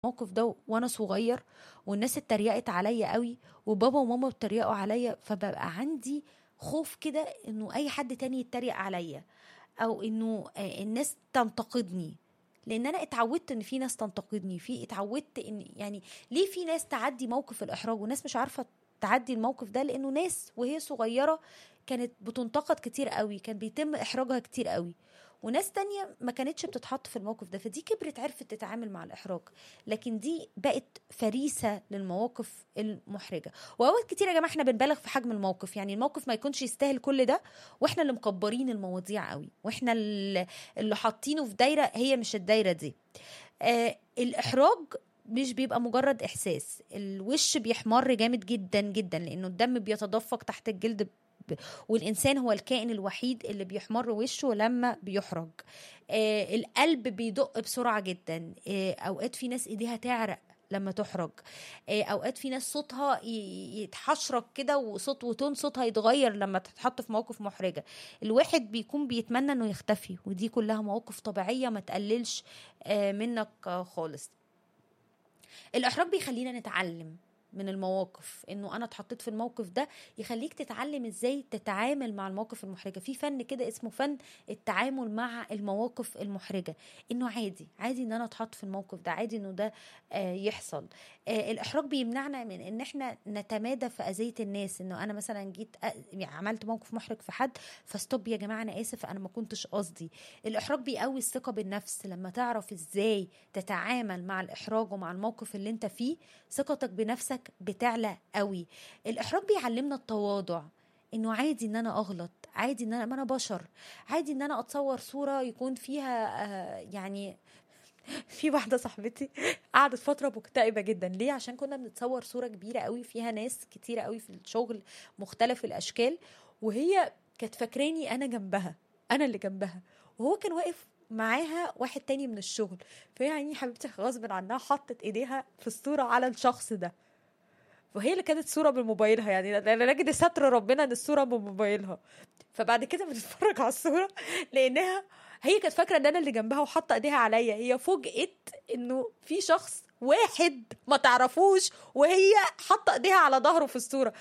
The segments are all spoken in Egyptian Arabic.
الموقف ده وانا صغير والناس اتريقت عليا قوي وبابا وماما اتريقوا عليا فببقى عندي خوف كده انه اي حد تاني يتريق عليا او انه آه، الناس تنتقدني لان انا اتعودت ان في ناس تنتقدني في اتعودت ان يعني ليه في ناس تعدي موقف الاحراج وناس مش عارفه تعدي الموقف ده لانه ناس وهي صغيره كانت بتنتقد كتير قوي كان بيتم احراجها كتير قوي وناس تانية ما كانتش بتتحط في الموقف ده فدي كبرت عرفت تتعامل مع الإحراج لكن دي بقت فريسة للمواقف المحرجة وأوقات كتير يا جماعة احنا بنبالغ في حجم الموقف يعني الموقف ما يكونش يستاهل كل ده واحنا اللي مكبرين المواضيع قوي واحنا اللي اللي حاطينه في دايرة هي مش الدايرة دي آه الإحراج مش بيبقى مجرد إحساس الوش بيحمر جامد جدا جدا لأنه الدم بيتدفق تحت الجلد ب- والإنسان هو الكائن الوحيد اللي بيحمر وشه لما بيحرج آه القلب بيدق بسرعة جدا آه أوقات في ناس إيديها تعرق لما تحرج آه أوقات في ناس صوتها ي- يتحشرج كده وصوت وتون صوتها يتغير لما تتحط في موقف محرجة الواحد بيكون بيتمنى إنه يختفي ودي كلها مواقف طبيعية ما تقللش آه منك آه خالص الإحراج بيخلينا نتعلم من المواقف انه انا اتحطيت في الموقف ده يخليك تتعلم ازاي تتعامل مع المواقف المحرجه في فن كده اسمه فن التعامل مع المواقف المحرجه انه عادي عادي ان انا اتحط في الموقف ده عادي انه ده آه يحصل آه الاحراج بيمنعنا من ان احنا نتمادى في اذيه الناس انه انا مثلا جيت أ... يعني عملت موقف محرج في حد فستوب يا جماعه انا اسف انا ما كنتش قصدي الاحراج بيقوي الثقه بالنفس لما تعرف ازاي تتعامل مع الاحراج ومع الموقف اللي انت فيه ثقتك بنفسك بتعلى قوي الاحراج بيعلمنا التواضع انه عادي ان انا اغلط عادي ان انا ما انا بشر عادي ان انا اتصور صوره يكون فيها آه يعني في واحده صاحبتي قعدت فتره مكتئبه جدا ليه عشان كنا بنتصور صوره كبيره قوي فيها ناس كتيره قوي في الشغل مختلف الاشكال وهي كانت فاكراني انا جنبها انا اللي جنبها وهو كان واقف معاها واحد تاني من الشغل فهي يعني حبيبتي غصب عنها حطت ايديها في الصوره على الشخص ده وهي اللي كانت صوره بموبايلها يعني انا نجد ستر ربنا ان الصوره بموبايلها فبعد كده بنتفرج على الصوره لانها هي كانت فاكره ان انا اللي جنبها وحاطه ايديها عليا هي فوجئت انه في شخص واحد ما تعرفوش وهي حاطه ايديها على ظهره في الصوره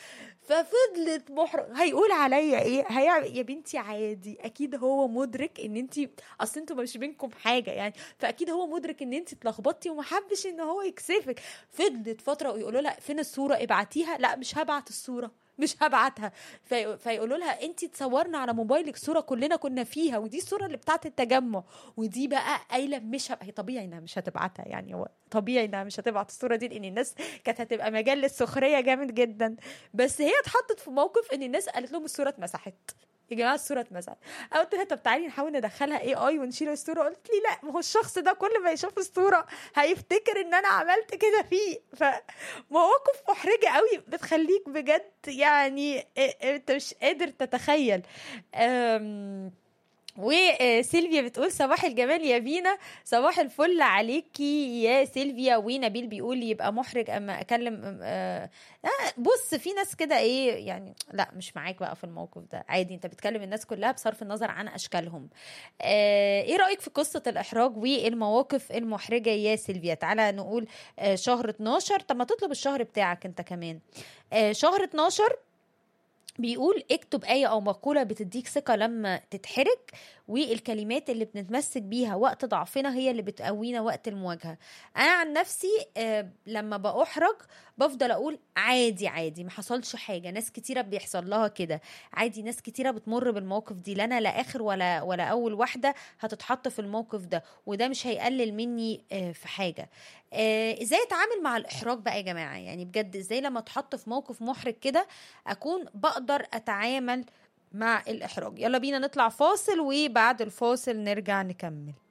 ففضلت محرج هيقول عليا ايه هي يا بنتي عادي اكيد هو مدرك ان انت اصل انتوا مش بينكم حاجه يعني فاكيد هو مدرك ان انت اتلخبطتي وما حبش ان هو يكسفك فضلت فتره ويقولوا لها فين الصوره ابعتيها لا مش هبعت الصوره مش هبعتها في... فيقولوا لها انت تصورنا على موبايلك صوره كلنا كنا فيها ودي الصوره اللي بتاعت التجمع ودي بقى قايله مش هب... هي طبيعي انها مش هتبعتها يعني هو طبيعي انها مش هتبعت الصوره دي لان الناس كانت هتبقى مجال للسخريه جامد جدا بس هي اتحطت في موقف ان الناس قالت لهم الصوره اتمسحت يا جماعه الصوره اتمسحت قلت لها طب تعالي نحاول ندخلها اي اي ونشيل الصوره قلت لي لا ما هو الشخص ده كل ما يشوف الصوره هيفتكر ان انا عملت كده فيه فمواقف محرجه قوي بتخليك بجد يعني انت مش قادر تتخيل أم وسيلفيا بتقول صباح الجمال يا بينا صباح الفل عليكي يا سيلفيا ونبيل بيقول يبقى محرج اما اكلم آه بص في ناس كده ايه يعني لا مش معاك بقى في الموقف ده عادي انت بتكلم الناس كلها بصرف النظر عن اشكالهم آه ايه رايك في قصه الاحراج والمواقف المحرجه يا سيلفيا تعالى نقول آه شهر 12 طب ما تطلب الشهر بتاعك انت كمان آه شهر 12 بيقول اكتب آية أو مقولة بتديك ثقة لما تتحرج والكلمات اللي بنتمسك بيها وقت ضعفنا هي اللي بتقوينا وقت المواجهة أنا عن نفسي آه لما بأحرج بفضل أقول عادي عادي ما حصلش حاجة ناس كتيرة بيحصل لها كده عادي ناس كتيرة بتمر بالموقف دي لا أنا لا آخر ولا ولا أول واحدة هتتحط في الموقف ده وده مش هيقلل مني آه في حاجة آه ازاي اتعامل مع الاحراج بقى يا جماعه يعني بجد ازاي لما اتحط في موقف محرج كده اكون بقدر اتعامل مع الاحراج يلا بينا نطلع فاصل وبعد الفاصل نرجع نكمل